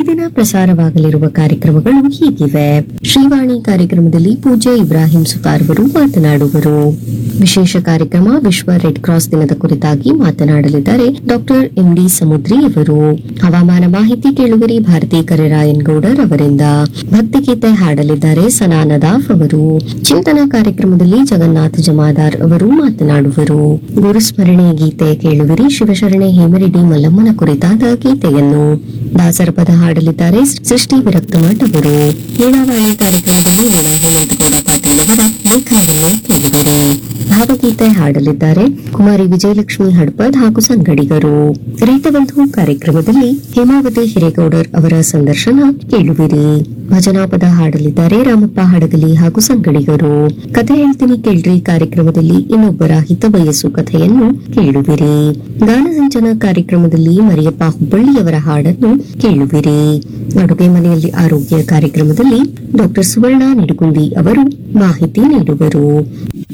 ದಿನ ಪ್ರಸಾರವಾಗಲಿರುವ ಕಾರ್ಯಕ್ರಮಗಳು ಹೀಗಿವೆ ಶ್ರೀವಾಣಿ ಕಾರ್ಯಕ್ರಮದಲ್ಲಿ ಪೂಜ್ಯ ಇಬ್ರಾಹಿಂ ಸುತಾರ್ ಅವರು ಮಾತನಾಡುವರು ವಿಶೇಷ ಕಾರ್ಯಕ್ರಮ ವಿಶ್ವ ರೆಡ್ ಕ್ರಾಸ್ ದಿನದ ಕುರಿತಾಗಿ ಮಾತನಾಡಲಿದ್ದಾರೆ ಡಾಕ್ಟರ್ ಎಂ ಡಿ ಸಮುದ್ರಿ ಅವರು ಹವಾಮಾನ ಮಾಹಿತಿ ಕೇಳುಗರಿ ಭಾರತಿ ಕರೆರಾಯನ್ ಗೌಡರ್ ಅವರಿಂದ ಭಕ್ತಿಗೀತೆ ಹಾಡಲಿದ್ದಾರೆ ಸನಾ ನದಾಫ್ ಅವರು ಚಿಂತನ ಕಾರ್ಯಕ್ರಮದಲ್ಲಿ ಜಗನ್ನಾಥ ಜಮಾದಾರ್ ಅವರು ಮಾತನಾಡುವರು ಗುರುಸ್ಮರಣೆ ಗೀತೆ ಕೇಳುವಿರಿ ಶಿವಶರಣೆ ಹೇಮರೆಡ್ಡಿ ಮಲ್ಲಮ್ಮನ ಕುರಿತಾದ ಗೀತೆಯನ್ನು ದಾಸರ ಪದ ಹಾಡಲಿದ್ದಾರೆ ಸೃಷ್ಟಿ ವಿರಕ್ತ ಮಠ ಅವರು ವೀಣಾವಾಣಿ ಕಾರ್ಯಕ್ರಮದಲ್ಲಿ ವೀಣಾ ಹೇಮಂತಗೌಡ ಪಾಟೀಲ್ ಅವರ ಲೇಖಾವಣೆ ಕೇಳುವಿರಿ ಭಾವಗೀತೆ ಹಾಡಲಿದ್ದಾರೆ ಕುಮಾರಿ ವಿಜಯಲಕ್ಷ್ಮಿ ಹಡ್ಪದ್ ಹಾಗೂ ಸಂಗಡಿಗರು ರೈತ ಬಂಧು ಕಾರ್ಯಕ್ರಮದಲ್ಲಿ ಹೇಮಾವತಿ ಹಿರೇಗೌಡರ್ ಅವರ ಸಂದರ್ಶನ ಕೇಳುವಿರಿ ಭಜನಾ ಪದ ಹಾಡಲಿದ್ದಾರೆ ರಾಮಪ್ಪ ಹಡಗಲಿ ಹಾಗೂ ಸಂಗಡಿಗರು ಕಥೆ ಹೇಳ್ತೀನಿ ಕೇಳ್ರಿ ಕಾರ್ಯಕ್ರಮದಲ್ಲಿ ಇನ್ನೊಬ್ಬರ ಹಿತ ಬಯಸು ಕಥೆಯನ್ನು ಕೇಳುವಿರಿ ಗಾನಸಿಂಚನ ಕಾರ್ಯಕ್ರಮದಲ್ಲಿ ಮರಿಯಪ್ಪ ಹುಬ್ಬಳ್ಳಿಯವರ ಹಾಡನ್ನು ಕೇಳುವಿರಿ ಅಡುಗೆ ಮನೆಯಲ್ಲಿ ಆರೋಗ್ಯ ಕಾರ್ಯಕ್ರಮದಲ್ಲಿ ಡಾಕ್ಟರ್ ಸುವರ್ಣ ನಿಡುಗುಂದಿ ಅವರು ಮಾಹಿತಿ ನೀಡುವರು